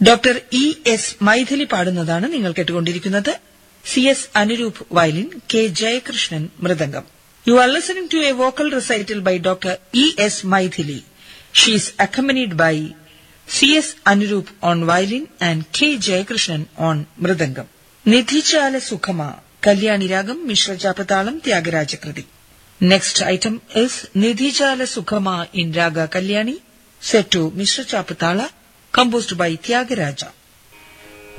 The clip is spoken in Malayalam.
ഡോക്ടർ ഇ എസ് മൈഥിലി പാടുന്നതാണ് നിങ്ങൾ കേട്ടുകൊണ്ടിരിക്കുന്നത് C S Anuroop violin K Jayakrishnan mridangam you are listening to a vocal recital by doctor E S Mythili she is accompanied by C S Anuroop on violin and K Jayakrishnan on mridangam Nidhichala Sukhama Kalyani രാഗം മിശ്രജാപതാളം ത്യാഗരാജകൃതി next item is Nidhichala Sukhama in raga Kalyani set to Mr. Chapatala, composed by Tyagaraja.